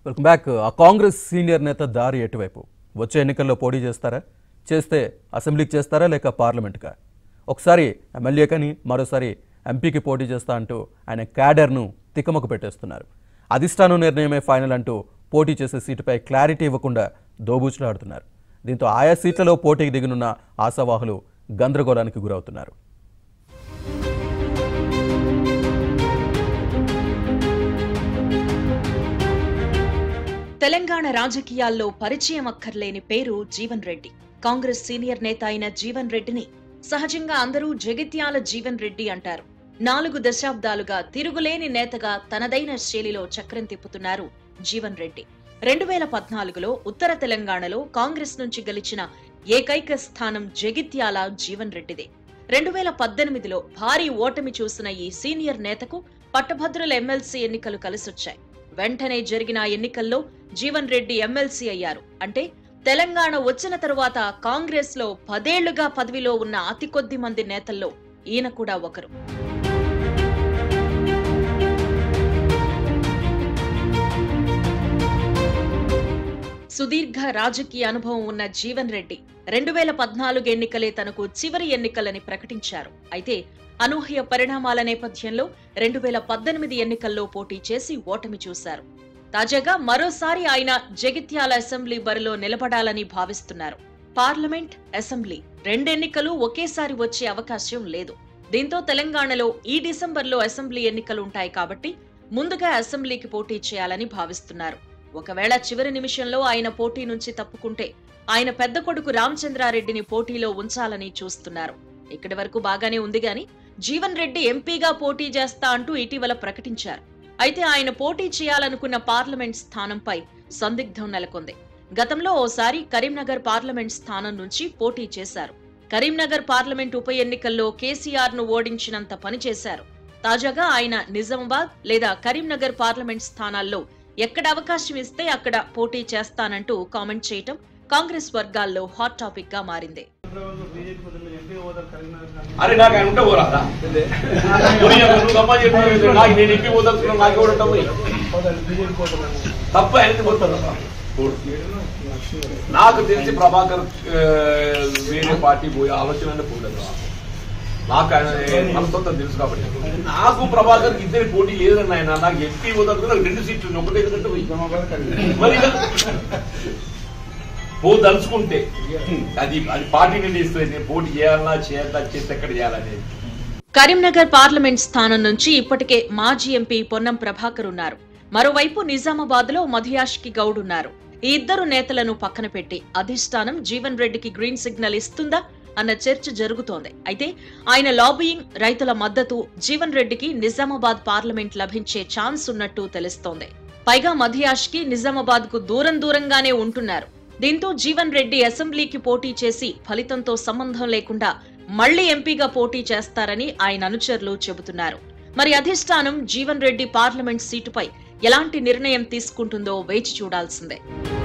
Welcome back ఆ Congress senior నేత దారి ఎటువైపు వచ్చే ఎన్నికల్లో పోటీ చేస్తారా చేస్తే అసెంబ్లీకి చేస్తారా లేక పార్లమెంట్కా ఒకసారి ఎమ్మెల్యే కానీ మరోసారి ఎంపీకి పోటీ చేస్తా అంటూ ఆయన క్యాడర్ను తికమక పెట్టేస్తున్నారు అధిష్టానం నిర్ణయమే ఫైనల్ అంటూ పోటీ చేసే సీటుపై క్లారిటీ ఇవ్వకుండా దోబూచులాడుతున్నారు దీంతో ఆయా సీట్లలో పోటీకి దిగనున్న ఆశావాహులు గందరగోళానికి గురవుతున్నారు తెలంగాణ రాజకీయాల్లో పరిచయం అక్కర్లేని పేరు జీవన్ రెడ్డి కాంగ్రెస్ సీనియర్ నేత అయిన జీవన్ రెడ్డిని సహజంగా అందరూ జగిత్యాల జీవన్ రెడ్డి అంటారు నాలుగు దశాబ్దాలుగా తిరుగులేని నేతగా తనదైన శైలిలో చక్రం తిప్పుతున్నారు జీవన్ రెడ్డి రెండు వేల పద్నాలుగులో ఉత్తర తెలంగాణలో కాంగ్రెస్ నుంచి గెలిచిన ఏకైక స్థానం జగిత్యాల జీవన్ రెడ్డిదే రెండు వేల పద్దెనిమిదిలో భారీ ఓటమి చూసిన ఈ సీనియర్ నేతకు పట్టభద్రుల ఎమ్మెల్సీ ఎన్నికలు కలిసొచ్చాయి వెంటనే జరిగిన ఆ ఎన్నికల్లో జీవన్ రెడ్డి ఎమ్మెల్సీ అయ్యారు అంటే తెలంగాణ వచ్చిన తరువాత కాంగ్రెస్ లో పదేళ్లుగా పదవిలో ఉన్న అతి కొద్ది మంది నేతల్లో ఈయన కూడా ఒకరు సుదీర్ఘ రాజకీయ అనుభవం ఉన్న జీవన్ రెడ్డి రెండు వేల పద్నాలుగు ఎన్నికలే తనకు చివరి ఎన్నికలని ప్రకటించారు అయితే అనూహ్య పరిణామాల నేపథ్యంలో రెండు వేల పద్దెనిమిది ఎన్నికల్లో పోటీ చేసి ఓటమి చూశారు తాజాగా మరోసారి ఆయన జగిత్యాల అసెంబ్లీ బరిలో నిలబడాలని భావిస్తున్నారు పార్లమెంట్ అసెంబ్లీ రెండెన్నికలు ఒకేసారి వచ్చే అవకాశం లేదు దీంతో తెలంగాణలో ఈ డిసెంబర్లో అసెంబ్లీ ఎన్నికలు ఉంటాయి కాబట్టి ముందుగా అసెంబ్లీకి పోటీ చేయాలని భావిస్తున్నారు ఒకవేళ చివరి నిమిషంలో ఆయన పోటీ నుంచి తప్పుకుంటే ఆయన పెద్ద కొడుకు రామచంద్రారెడ్డిని పోటీలో ఉంచాలని చూస్తున్నారు ఇక్కడి వరకు బాగానే ఉంది గాని జీవన్ రెడ్డి ఎంపీగా పోటీ చేస్తా అంటూ ఇటీవల ప్రకటించారు అయితే ఆయన పోటీ చేయాలనుకున్న పార్లమెంట్ స్థానంపై సందిగ్ధం నెలకొంది గతంలో ఓసారి కరీంనగర్ పార్లమెంట్ స్థానం నుంచి పోటీ చేశారు కరీంనగర్ పార్లమెంట్ ఉప ఎన్నికల్లో కేసీఆర్ ను ఓడించినంత పని చేశారు తాజాగా ఆయన నిజామాబాద్ లేదా కరీంనగర్ పార్లమెంట్ స్థానాల్లో ఎక్కడ అవకాశం ఇస్తే అక్కడ పోటీ చేస్తానంటూ కామెంట్ చేయటం కాంగ్రెస్ వర్గాల్లో హాట్ టాపిక్ గా మారింది అరే నాకు ఆయన ఉంటే పోరాదా పోనీయమ్మ, నువ్వు గమ్మ చెప్పు. నాకు నేను ఇంటికి పోదలుచుకున్నా నాకు ఎవరు ఉంటావు తప్ప ఆయనకి పోతాను నాకు తెలిసి ప్రభాకర్ ఆ, వేరే పార్టీ పోయి ఆలోచన అంటే పోలేదు నాకు ఆయన మనస్తత్వం తెలుసు కాబట్టి నాకు ప్రభాకర్ ఇద్దరి పోటీ లేదన్న ఆయన నాకు ఎంపీ పోదలుచుకున్నా నాకు రెండు సీట్లు ఉన్నాయి. ఒకటే ఎందుకంటే పోయి మరి ఇక పోదలుచుకుంటే అది అది పార్టీ నిర్ణయిస్తుంది నేను పోటీ చేయాలన్నా చేయాలా చేస్తే ఎక్కడ చేయాలనేది కరీంనగర్ పార్లమెంట్ స్థానం నుంచి ఇప్పటికే మాజీ ఎంపీ పొన్నం ప్రభాకర్ ఉన్నారు మరోవైపు నిజామాబాద్ లో మధుయాష్కి గౌడ్ ఉన్నారు ఈ ఇద్దరు నేతలను పక్కన పెట్టి అధిష్టానం జీవన్ రెడ్డికి గ్రీన్ సిగ్నల్ ఇస్తుందా అన్న చర్చ జరుగుతోంది అయితే ఆయన లాబియింగ్ రైతుల మద్దతు జీవన్ రెడ్డికి నిజామాబాద్ పార్లమెంట్ లభించే ఛాన్స్ ఉన్నట్టు తెలుస్తోంది పైగా మధియాష్ కి నిజామాబాద్ కు దూరం దూరంగానే ఉంటున్నారు దీంతో జీవన్ రెడ్డి అసెంబ్లీకి పోటీ చేసి ఫలితంతో సంబంధం లేకుండా మళ్లీ ఎంపీగా పోటీ చేస్తారని ఆయన అనుచరులు చెబుతున్నారు మరి అధిష్టానం జీవన్ రెడ్డి పార్లమెంట్ సీటుపై ఎలాంటి నిర్ణయం తీసుకుంటుందో వేచి చూడాల్సిందే